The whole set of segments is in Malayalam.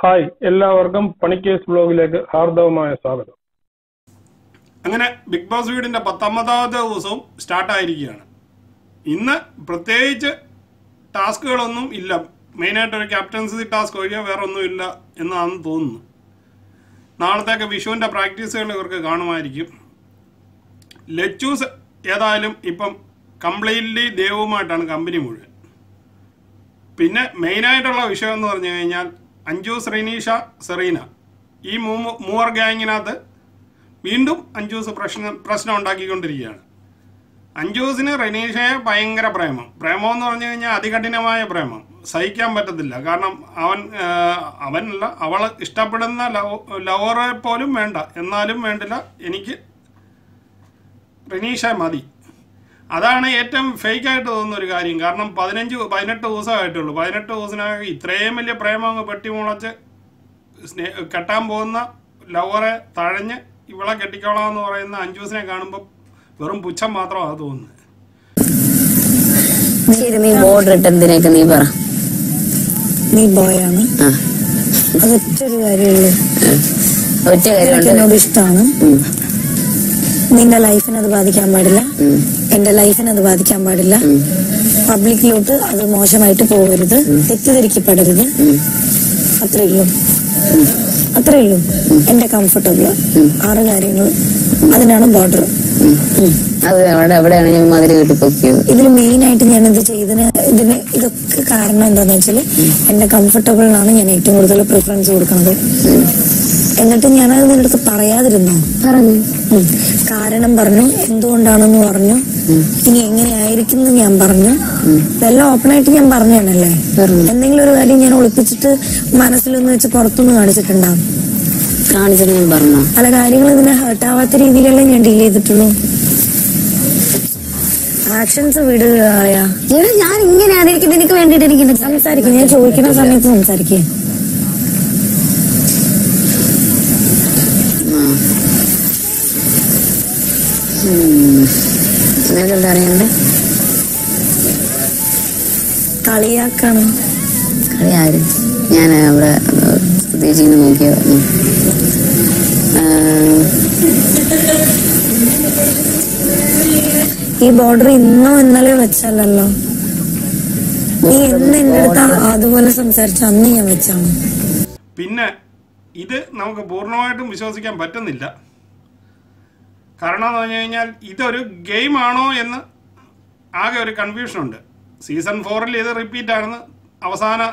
ഹായ് എല്ലാവർക്കും പണിക്കേസ് ബ്ലോഗിലേക്ക് ഹാർദവമായ സ്വാഗതം അങ്ങനെ ബിഗ് ബോസ് വീടിന്റെ പത്തൊമ്പതാമത്തെ ദിവസവും സ്റ്റാർട്ടായിരിക്കുകയാണ് ഇന്ന് പ്രത്യേകിച്ച് ടാസ്കുകളൊന്നും ഇല്ല മെയിനായിട്ട് ഒരു ക്യാപ്റ്റൻസി ടാസ്ക് ഒഴികെ വേറെ ഒന്നും ഇല്ല എന്നാണ് തോന്നുന്നു നാളത്തേക്ക് വിഷുവിൻ്റെ പ്രാക്ടീസുകൾ ഇവർക്ക് കാണുമായിരിക്കും ലച്ചൂസ് ഏതായാലും ഇപ്പം കംപ്ലീറ്റ്ലി ദേവുമായിട്ടാണ് കമ്പനി മുഴുവൻ പിന്നെ മെയിനായിട്ടുള്ള വിഷയം എന്ന് പറഞ്ഞു കഴിഞ്ഞാൽ അഞ്ജു ശ്രീനീഷ സെറീന ഈ മൂ മൂവർ ഗ്യാങ്ങിനകത്ത് വീണ്ടും അഞ്ജൂസ് പ്രശ്നം പ്രശ്നം ഉണ്ടാക്കിക്കൊണ്ടിരിക്കുകയാണ് അഞ്ജൂസിന് റെനീഷയെ ഭയങ്കര പ്രേമം പ്രേമം എന്ന് പറഞ്ഞു കഴിഞ്ഞാൽ അതികഠിനമായ പ്രേമം സഹിക്കാൻ പറ്റത്തില്ല കാരണം അവൻ ആ, അവനല്ല അവൾ ഇഷ്ടപ്പെടുന്ന ലവ് ലവറെ പോലും വേണ്ട എന്നാലും വേണ്ടില്ല എനിക്ക് റെനീഷ മതി അതാണ് ഏറ്റവും ഫേക്ക് ആയിട്ട് തോന്നുന്ന ഒരു കാര്യം കാരണം പതിനഞ്ച് പതിനെട്ട് ദിവസമായിട്ടുള്ളൂ പതിനെട്ട് ദിവസത്തിനകം ഇത്രയും വലിയ പ്രേമം അങ്ങ് പെട്ടിമുളച്ച് സ്നേ കെട്ടാൻ പോകുന്ന ലവറെ തഴഞ്ഞ് ഇവളെ കെട്ടിക്കോളാം എന്ന് പറയുന്ന അഞ്ജൂസിനെ കാണുമ്പോൾ വെറും പുച്ഛം മാത്രമാണ് തോന്നുന്നത് ശരി നീ ബോർഡർ ഇട്ട് എന്തിനൊക്കെ നീ പറ നീ ബോയാണ് ആ അതൊറ്റൊരു കാര്യമുള്ളൂ ഒറ്റ എനിക്ക് കാര്യമുണ്ട് എന്നോട് ഇഷ്ടമാണ് നിന്റെ ലൈഫിനെ അത് ബാധിക്കാൻ പാടില്ല എന്റെ ലൈഫിനെ അത് ബാധിക്കാൻ പാടില്ല പബ്ലിക്കിലോട്ട് അത് മോശമായിട്ട് പോകരുത് തെറ്റിദ്ധരിക്കപ്പെടരുത് അത്രേ ഉള്ളൂ അത്രേ ഉള്ളൂ എന്റെ കംഫർട്ടബിള് ആറ് കാര്യങ്ങൾ അതിനാണ് ബോർഡർ അത് അവിടെ എവിടെയാണ് ഞാൻ മതിൽ കെട്ടി പൊക്കിയത് ഇതിൽ മെയിൻ ആയിട്ട് ഞാൻ ഇത് ചെയ്തതിന് ഇതിന് ഇതൊക്കെ കാരണം എന്താന്ന് വെച്ചാല് എന്റെ കംഫർട്ടബിളിനാണ് ഞാൻ ഏറ്റവും കൂടുതൽ പ്രിഫറൻസ് കൊടുക്കുന്നത് എന്നിട്ട് ഞാനത് നിന്റെ അടുത്ത് പറയാതിരുന്നോ പറഞ്ഞു ഉം. കാരണം പറഞ്ഞു എന്തുകൊണ്ടാണെന്ന് പറഞ്ഞു ഇനി എങ്ങനെയായിരിക്കും എന്ന് ഞാൻ പറഞ്ഞു ഇതെല്ലാം ഓപ്പണായിട്ട് ഞാൻ പറഞ്ഞാണല്ലേ പറഞ്ഞു. എന്തെങ്കിലും ഒരു കാര്യം ഞാൻ ഒളിപ്പിച്ചിട്ട് മനസ്സിലൊന്ന് വെച്ച് പുറത്തൊന്ന് കാണിച്ചിട്ടുണ്ടാവും കാണിച്ചിട്ട് ഞാൻ പറഞ്ഞോ പല കാര്യങ്ങൾ ഇതിനെ ഹേർട്ട് ആവാത്ത രീതിയിലല്ലേ ഞാൻ ഡീൽ ചെയ്തിട്ടുള്ളൂ ആക്ഷൻസ് വിടുകയായ എടാ ഞാൻ ഇങ്ങനെ ആയിരിക്കും നിനക്ക് വേണ്ടിട്ട് എനിക്ക് സംസാരിക്കും ഞാൻ ചോദിക്കുന്ന സമയത്ത് സംസാരിക്കേ നിനക്ക് എന്താ അറിയണ്ടേ കളിയാക്കാണ് കളി ആര് ഞാൻ അവിടെ പ്രത്യേകിച്ച് ഇങ്ങനെ നോക്കിയത് ഉം. ആ, ഈ ബോർഡർ ഇന്നോ ഇന്നലെ വെച്ചല്ലല്ലോ നീ എന്ന് എന്റെ അടുത്ത് അതുപോലെ സംസാരിച്ച അന്ന് ഞാൻ വെച്ചാണ് പിന്നെ ഇത് നമുക്ക് പൂർണ്ണമായിട്ടും വിശ്വസിക്കാൻ പറ്റുന്നില്ല കാരണം എന്ന് പറഞ്ഞു കഴിഞ്ഞാൽ ഇതൊരു ഗെയിമാണോ എന്ന് ആകെ ഒരു കൺഫ്യൂഷൻ ഉണ്ട് സീസൺ ഫോറിൽ ഇത് റിപ്പീറ്റ് ആണെന്ന് അവസാന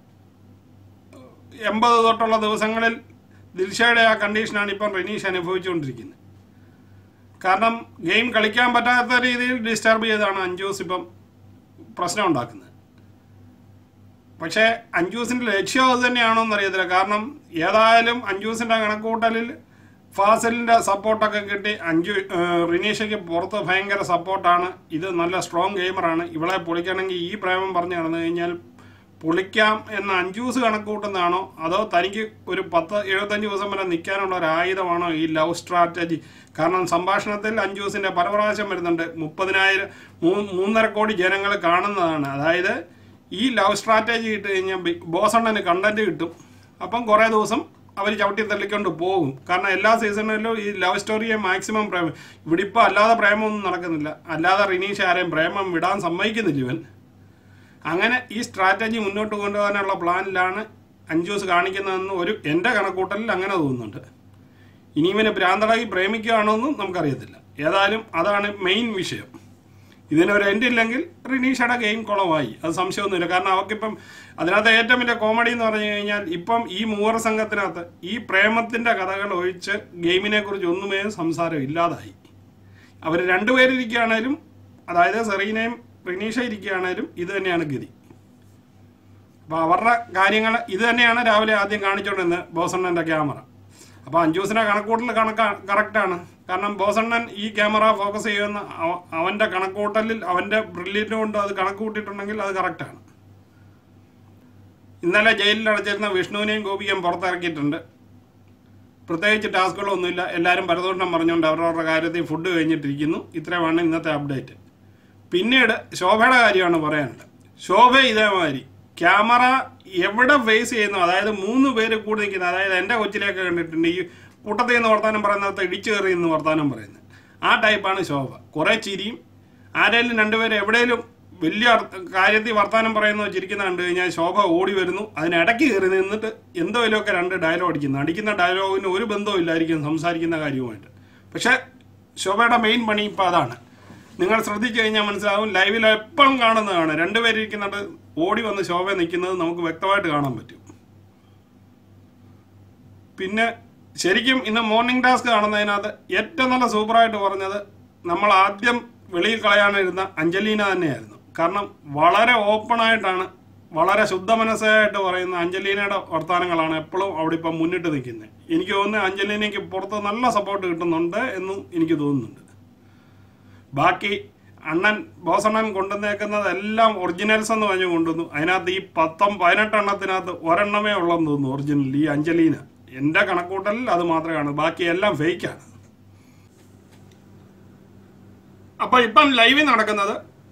എൺപത് തൊട്ടുള്ള ദിവസങ്ങളിൽ ദിൽഷയുടെ ആ കണ്ടീഷനാണ് ഇപ്പം റെനീഷ് അനുഭവിച്ചുകൊണ്ടിരിക്കുന്നത് കാരണം ഗെയിം കളിക്കാൻ പറ്റാത്ത രീതിയിൽ ഡിസ്റ്റർബ് ചെയ്താണ് അഞ്ജൂസ് ഇപ്പം പ്രശ്നം ഉണ്ടാക്കുന്നത് പക്ഷേ അഞ്ജൂസിന്റെ ലക്ഷ്യം അത് തന്നെയാണോ എന്നറിയത്തില്ല കാരണം ഏതായാലും അഞ്ജൂസിന്റെ കണക്കുകൂട്ടലിൽ ഫാസിലിന്റെ സപ്പോർട്ടൊക്കെ കിട്ടി അഞ്ജു ഏഹ് റിനീഷയ്ക്ക് പുറത്ത് ഭയങ്കര സപ്പോർട്ടാണ് ഇത് നല്ല സ്ട്രോങ് ഗെയിമറാണ് ഇവളെ പൊളിക്കണമെങ്കിൽ ഈ പ്രേമം പറഞ്ഞു നടന്നു കഴിഞ്ഞാൽ പൊളിക്കാം എന്ന് അഞ്ജൂസ് കണക്കുകൂട്ടുന്നതാണോ അതോ തനിക്ക് ഒരു പത്ത് എഴുപത്തഞ്ച് ദിവസം വരെ നിൽക്കാനുള്ള ഒരു ആയുധമാണോ ഈ ലവ് സ്ട്രാറ്റജി കാരണം സംഭാഷണത്തിൽ അഞ്ജൂസിന്റെ പല പ്രാവശ്യം വരുന്നുണ്ട് മുപ്പതിനായിരം മൂ- മൂന്നര കോടി ജനങ്ങൾ കാണുന്നതാണ് അതായത് ഈ ലവ് സ്ട്രാറ്റജി ഇട്ട് കഴിഞ്ഞാൽ ബിഗ് ബോസ് അണ്ണന് കണ്ടന്റ് കിട്ടും അപ്പം കുറേ ദിവസം അവർ ചവിട്ടി തള്ളിക്കൊണ്ട് പോകും കാരണം എല്ലാ സീസണിലും ഈ ലവ് സ്റ്റോറിയെ മാക്സിമം പ്രേമം ഇവിടെ ഇപ്പോൾ അല്ലാതെ പ്രേമമൊന്നും നടക്കുന്നില്ല അല്ലാതെ റിനീഷ് ആരെയും പ്രേമം വിടാൻ സമ്മതിക്കുന്നില്ല ഇവൻ അങ്ങനെ ഈ സ്ട്രാറ്റജി മുന്നോട്ട് കൊണ്ടുപോകാനുള്ള പ്ലാനിലാണ് അഞ്ജൂസ് കാണിക്കുന്നതെന്ന് ഒരു എൻ്റെ കണക്കൂട്ടലിൽ അങ്ങനെ തോന്നുന്നുണ്ട് ഇനി ഇവന് ഭ്രാന്തളായി പ്രേമിക്കുകയാണോ എന്നും നമുക്കറിയത്തില്ല ഏതായാലും അതാണ് മെയിൻ വിഷയം ഇതിനൊരു എൻഡ് ഇല്ലെങ്കിൽ റിനീഷയുടെ ഗെയിം കുളമായി അത് സംശയമൊന്നുമില്ല കാരണം അവർക്കിപ്പം അതിനകത്ത് ഏറ്റവും വലിയ കോമഡി എന്ന് പറഞ്ഞു കഴിഞ്ഞാൽ ഇപ്പം ഈ മൂവർ സംഘത്തിനകത്ത് ഈ പ്രേമത്തിൻ്റെ കഥകൾ ഒഴിച്ച് ഗെയിമിനെ കുറിച്ച് ഒന്നുമേ സംസാരം ഇല്ലാതായി അവർ രണ്ടുപേരിരിക്കുകയാണേലും അതായത് സെറീനയും റിനീഷ ഇരിക്കുകയാണേലും ഇത് തന്നെയാണ് ഗതി അപ്പോൾ അവരുടെ കാര്യങ്ങൾ ഇത് തന്നെയാണ് രാവിലെ ആദ്യം കാണിച്ചുകൊണ്ടിരുന്നത് ബോസണ്ണൻ്റെ ക്യാമറ അപ്പോൾ അഞ്ജൂസിൻ്റെ കണക്കൂട്ടൽ കണക്കാ കറക്റ്റാണ് കാരണം ബോസണ്ണൻ ഈ ക്യാമറ ഫോക്കസ് ചെയ്യുന്ന അവ- അവൻ്റെ കണക്കൂട്ടലിൽ അവൻ്റെ ബ്രില്യൻ്റ് കൊണ്ട് അത് കണക്ക് കൂട്ടിയിട്ടുണ്ടെങ്കിൽ അത് കറക്റ്റാണ് ഇന്നലെ ജയിലിൽ അടച്ചിരുന്ന വിഷ്ണുവിനെയും ഗോപിയും പുറത്തിറക്കിയിട്ടുണ്ട് പ്രത്യേകിച്ച് ടാസ്കുകളൊന്നുമില്ല എല്ലാവരും പരദൂഷണം പറഞ്ഞുകൊണ്ട് അവരവരുടെ കാര്യത്തിൽ ഫുഡ് കഴിഞ്ഞിട്ടിരിക്കുന്നു ഇത്രയുമാണ് ഇന്നത്തെ അപ്ഡേറ്റ് പിന്നീട് ശോഭയുടെ കാര്യമാണ് പറയാനുള്ളത് ശോഭ ഇതേമാതിരി ക്യാമറ എവിടെ ഫേസ് ചെയ്യുന്നു അതായത് മൂന്ന് പേര് കൂടി നിൽക്കുന്നത് അതായത് എൻ്റെ കൊച്ചിലേക്ക് കണ്ടിട്ടുണ്ട് ഈ കൂട്ടത്തിൽ നിന്ന് വർത്താനം പറയുന്നിടത്ത് ഇടിച്ചു കയറി എന്ന് വർത്താനം പറയുന്നത് ആ ടൈപ്പാണ് ശോഭ കുറേ ചിരിയും ആരെങ്കിലും രണ്ടുപേരും എവിടെയെങ്കിലും വലിയ അർത്ഥ- കാര്യത്തിൽ വർത്താനം പറയുന്ന ചിരിക്കുന്ന കണ്ടു കഴിഞ്ഞാൽ ശോഭ ഓടി വരുന്നു അതിനിടയ്ക്ക് കയറി നിന്നിട്ട് എന്തോലൊക്കെ രണ്ട് ഡയലോഗ് അടിക്കുന്നു അടിക്കുന്ന ഡയലോഗിന് ഒരു ബന്ധവും ഇല്ലായിരിക്കും സംസാരിക്കുന്ന കാര്യവുമായിട്ട് പക്ഷേ ശോഭയുടെ മെയിൻ പണി ഇപ്പം അതാണ് നിങ്ങൾ ശ്രദ്ധിച്ചു കഴിഞ്ഞാൽ മനസ്സിലാവും ലൈവിൽ എപ്പോഴും കാണുന്നതാണ് രണ്ടുപേരും ഇരിക്കുന്നിട്ട് ഓടി വന്ന് ശോഭ നിൽക്കുന്നത് നമുക്ക് വ്യക്തമായിട്ട് കാണാൻ പറ്റും പിന്നെ ശരിക്കും ഇന്ന് മോർണിംഗ് ടാസ്ക് കാണുന്നതിനകത്ത് ഏറ്റവും നല്ല സൂപ്പറായിട്ട് പറഞ്ഞത് നമ്മൾ ആദ്യം വെളിയിൽ കളയാനിരുന്ന അഞ്ജലീന തന്നെയായിരുന്നു കാരണം വളരെ ഓപ്പണായിട്ടാണ് വളരെ ശുദ്ധ മനസ്സായിട്ട് പറയുന്ന അഞ്ജലീനയുടെ വർത്തമാനങ്ങളാണ് എപ്പോഴും അവിടെ ഇപ്പം മുന്നിട്ട് നിൽക്കുന്നത് എനിക്ക് തോന്നുന്നു അഞ്ജലീനയ്ക്ക് പുറത്ത് നല്ല സപ്പോർട്ട് കിട്ടുന്നുണ്ട് എന്നും എനിക്ക് തോന്നുന്നുണ്ട് ബാക്കി അണ്ണൻ ബോസണ്ണൻ കൊണ്ടുവന്നേക്കുന്നത് എല്ലാം ഒറിജിനൽസ് എന്ന് പറഞ്ഞു കൊണ്ടുവന്നു അതിനകത്ത് ഈ പത്തും പതിനെട്ടെണ്ണത്തിനകത്ത് ഒരെണ്ണമേ ഉള്ളെന്ന് തോന്നുന്നു ഒറിജിനൽ ഈ അഞ്ജലീന എൻ്റെ കണക്കൂട്ടലിൽ അത് മാത്രമേ കാണൂ ബാക്കി എല്ലാം ഫേക്കാണ് അപ്പോൾ ഇപ്പം ലൈവിൽ നടക്കുന്നത്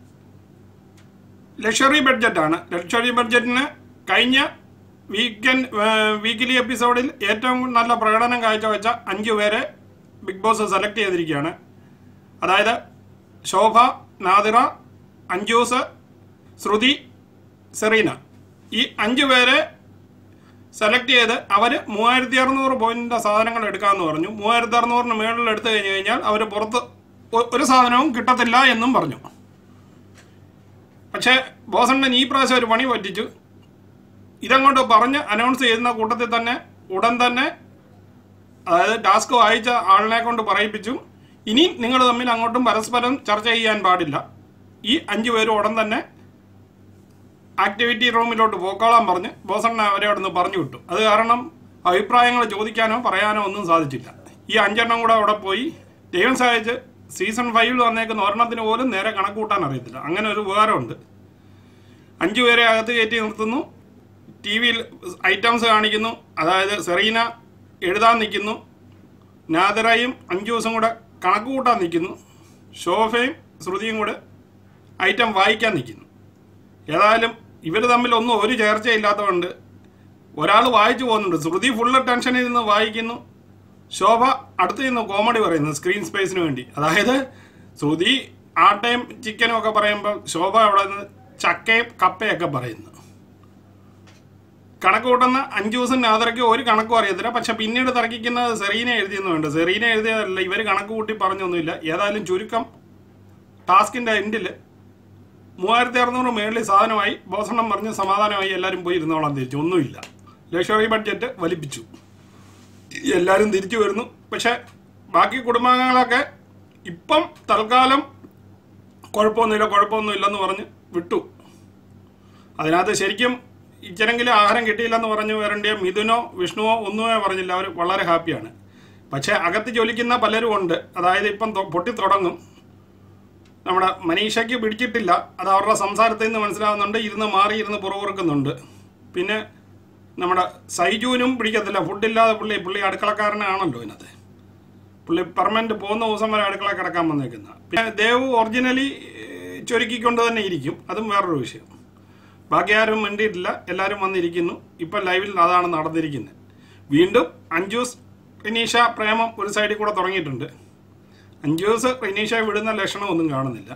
ലക്ഷറി ബഡ്ജറ്റാണ് ലക്ഷറി ബഡ്ജറ്റിന് കഴിഞ്ഞ വീക്കെൻഡ് വീക്കിലി എപ്പിസോഡിൽ ഏറ്റവും നല്ല പ്രകടനം കാഴ്ചവെച്ച അഞ്ചു പേരെ ബിഗ് ബോസ് സെലക്ട് ചെയ്തിരിക്കുകയാണ് അതായത് ശോഭ നാദിറ അഞ്ജൂസ് ശ്രുതി സെറീന ഈ അഞ്ചു പേരെ സെലക്ട് ചെയ്ത് അവർ മൂവായിരത്തി അറുന്നൂറ് പോയിന്റിന്റെ സാധനങ്ങൾ എടുക്കാമെന്ന് പറഞ്ഞു മൂവായിരത്തി അറുന്നൂറിന് മുകളിൽ എടുത്തു കഴിഞ്ഞ് കഴിഞ്ഞാൽ അവർ പുറത്ത് ഒ- ഒരു സാധനവും കിട്ടത്തില്ല എന്നും പറഞ്ഞു പക്ഷേ ബോസണ്ണൻ ഈ പ്രാവശ്യം ഒരു പണി പറ്റിച്ചു ഇതങ്ങോട്ട് പറഞ്ഞ് അനൗൺസ് ചെയ്യുന്ന കൂട്ടത്തിൽ തന്നെ ഉടൻ തന്നെ അതായത് ടാസ്ക് വായിച്ച ആളിനെ കൊണ്ട് പറയിപ്പിച്ചു ഇനി നിങ്ങൾ തമ്മിൽ അങ്ങോട്ടും പരസ്പരം ചർച്ച ചെയ്യാൻ പാടില്ല ഈ അഞ്ചു പേരും ഉടൻ തന്നെ ആക്ടിവിറ്റി റൂമിലോട്ട് പോക്കോളാൻ പറഞ്ഞ് ബോസണ്ണ അവരെ അവിടെ നിന്ന് പറഞ്ഞു വിട്ടു അത് കാരണം അഭിപ്രായങ്ങൾ ചോദിക്കാനോ പറയാനോ ഒന്നും സാധിച്ചില്ല ഈ അഞ്ചെണ്ണം കൂടെ അവിടെ പോയി ദൈവം സഹായിച്ച് സീസൺ ഫൈവിൽ വന്നേക്കുന്ന ഒരെണ്ണത്തിന് പോലും നേരെ കണക്ക് കൂട്ടാൻ അറിയത്തില്ല അങ്ങനെ ഒരു ഉപകാരമുണ്ട് അഞ്ചു പേരെ അകത്ത് കയറ്റി നിർത്തുന്നു ടി വിയിൽ ഐറ്റംസ് കാണിക്കുന്നു അതായത് സെറീന എഴുതാൻ നിൽക്കുന്നു നാദറയും അഞ്ചു ദിവസം കൂടെ കണക്ക് കൂട്ടാൻ നിൽക്കുന്നു ശോഭയും ശ്രുതിയും കൂടെ ഐറ്റം വായിക്കാൻ നിൽക്കുന്നു ഏതായാലും ഇവർ തമ്മിൽ ഒന്നും ഒരു ചേർച്ചയില്ലാത്തതുകൊണ്ട് ഒരാൾ വായിച്ചു പോകുന്നുണ്ട് ശ്രുതി ഫുള്ള് ടെൻഷനിൽ നിന്ന് വായിക്കുന്നു ശോഭ അടുത്ത് നിന്ന് കോമഡി പറയുന്നു സ്ക്രീൻ സ്പേസിന് വേണ്ടി അതായത് ശ്രുതി ആട്ടയും ചിക്കനും ഒക്കെ പറയുമ്പോൾ ശോഭ അവിടെ നിന്ന് ചക്കയും കപ്പയൊക്കെ പറയുന്നു കണക്ക് കൂട്ടുന്ന അഞ്ചു ദിവസം നാദറയ്ക്ക് ഒരു കണക്കും അറിയത്തില്ല പക്ഷെ പിന്നീട് തർക്കിക്കുന്നത് സെറീന എഴുതിയെന്ന് വേണ്ട സെറീന എഴുതിയതല്ല ഇവർ കണക്ക് കൂട്ടി പറഞ്ഞൊന്നുമില്ല ഏതായാലും ചുരുക്കം ടാസ്കിന്റെ എൻഡിൽ മൂവായിരത്തി അറുന്നൂറ് മേളിൽ സാധനമായി ബോസണ്ണം പറഞ്ഞ് സമാധാനമായി എല്ലാവരും പോയി ഇരുന്നോളാൻ തിരിച്ചു ഒന്നുമില്ല ലക്ഷറി ബഡ്ജറ്റ് വലിപ്പിച്ചു എല്ലാവരും തിരിച്ചു വരുന്നു പക്ഷെ ബാക്കി കുടുംബാംഗങ്ങളൊക്കെ ഇപ്പം തൽക്കാലം കുഴപ്പമൊന്നുമില്ല കുഴപ്പമൊന്നുമില്ലെന്ന് പറഞ്ഞ് വിട്ടു അതിനകത്ത് ശരിക്കും ഇച്ചിരെങ്കിലും ആഹാരം കിട്ടിയില്ലെന്ന് പറഞ്ഞു വരേണ്ടിയ മിഥുനോ വിഷ്ണുവോ ഒന്നുമേ പറഞ്ഞില്ല അവർ വളരെ ഹാപ്പിയാണ് പക്ഷേ അകത്ത് ജോലിക്കുന്ന പലരും ഉണ്ട് അതായത് ഇപ്പം തൊ- പൊട്ടി തുടങ്ങും നമ്മുടെ മനീഷയ്ക്ക് പിടിച്ചിട്ടില്ല അത് അവരുടെ സംസാരത്തിൽ നിന്ന് മനസ്സിലാവുന്നുണ്ട് ഇരുന്ന് മാറി ഇരുന്ന് പുറകുറുക്കുന്നുണ്ട് പിന്നെ നമ്മുടെ സൈജുവിനും പിടിക്കത്തില്ല ഫുഡില്ലാതെ പുള്ളി പുള്ളി അടുക്കളക്കാരനാണല്ലോ ഇതിനകത്ത് പുള്ളി പെർമനന്റ് പോകുന്ന ദിവസം വരെ അടുക്കള കിടക്കാൻ വന്നേക്കുന്ന പിന്നെ ദേവ് ഒറിജിനലി ഏഹ്, ചൊരുക്കിക്കൊണ്ട് തന്നെ ഇരിക്കും അതും വേറൊരു വിഷയം ബാക്കി ആരും മിണ്ടിയിട്ടില്ല എല്ലാവരും വന്നിരിക്കുന്നു ഇപ്പം ലൈവിൽ അതാണ് നടന്നിരിക്കുന്നത് വീണ്ടും അഞ്ജൂസ് റിനീഷ പ്രേമം ഒരു സൈഡിൽ കൂടെ തുടങ്ങിയിട്ടുണ്ട് അഞ്ജൂസ് റിനീഷയെ വിടുന്ന ലക്ഷണമൊന്നും കാണുന്നില്ല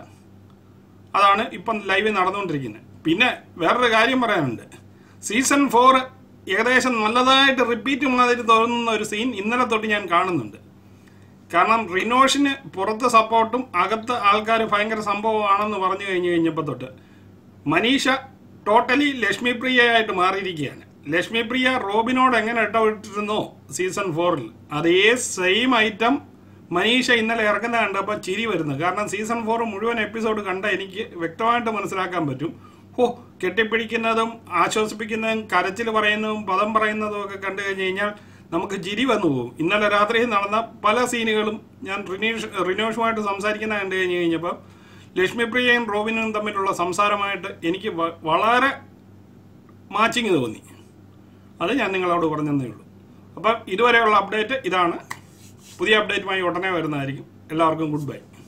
അതാണ് ഇപ്പം ലൈവിൽ നടന്നുകൊണ്ടിരിക്കുന്നത് പിന്നെ വേറൊരു കാര്യം പറയാനുണ്ട് സീസൺ ഫോർ ഏകദേശം നല്ലതായിട്ട് റിപ്പീറ്റ് മാതിരി തോന്നുന്ന ഒരു സീൻ ഇന്നലെ തൊട്ട് ഞാൻ കാണുന്നുണ്ട് കാരണം റിനോഷിന് പുറത്ത് സപ്പോർട്ടും അകത്ത് ആൾക്കാർ ഭയങ്കര സംഭവമാണെന്ന് പറഞ്ഞു കഴിഞ്ഞു കഴിഞ്ഞപ്പോൾ തൊട്ട് മനീഷ ടോട്ടലി ലക്ഷ്മി പ്രിയയായിട്ട് മാറിയിരിക്കുകയാണ് ലക്ഷ്മി പ്രിയ റോബിനോട് എങ്ങനെ ഇടപെട്ടിരുന്നോ സീസൺ ഫോറിൽ അതേ സെയിം ഐറ്റം മനീഷ ഇന്നലെ ഇറക്കുന്ന കണ്ടപ്പോൾ ചിരി വരുന്നു കാരണം സീസൺ ഫോർ മുഴുവൻ എപ്പിസോഡ് കണ്ട എനിക്ക് വ്യക്തമായിട്ട് മനസ്സിലാക്കാൻ പറ്റും ഓ കെട്ടിപ്പിടിക്കുന്നതും ആശ്വസിപ്പിക്കുന്നതും കരച്ചിൽ പറയുന്നതും പദം പറയുന്നതും ഒക്കെ കണ്ടു കഴിഞ്ഞ് കഴിഞ്ഞാൽ നമുക്ക് ചിരി വന്നു പോകും ഇന്നലെ രാത്രി നടന്ന പല സീനുകളും ഞാൻ റിനീഷ് റിനോഷുമായിട്ട് സംസാരിക്കുന്ന കണ്ടു കഴിഞ്ഞ് കഴിഞ്ഞപ്പോൾ ലക്ഷ്മിപ്രിയയും റോബിനും തമ്മിലുള്ള സംസാരമായിട്ട് എനിക്ക് വ- വളരെ മാച്ചിങ് തോന്നി അത് ഞാൻ നിങ്ങളോട് പറഞ്ഞതേ ഉള്ളൂ അപ്പം ഇതുവരെയുള്ള അപ്ഡേറ്റ് ഇതാണ് പുതിയ അപ്ഡേറ്റുമായി ഉടനെ വരുന്നതായിരിക്കും എല്ലാവർക്കും ഗുഡ് ബൈ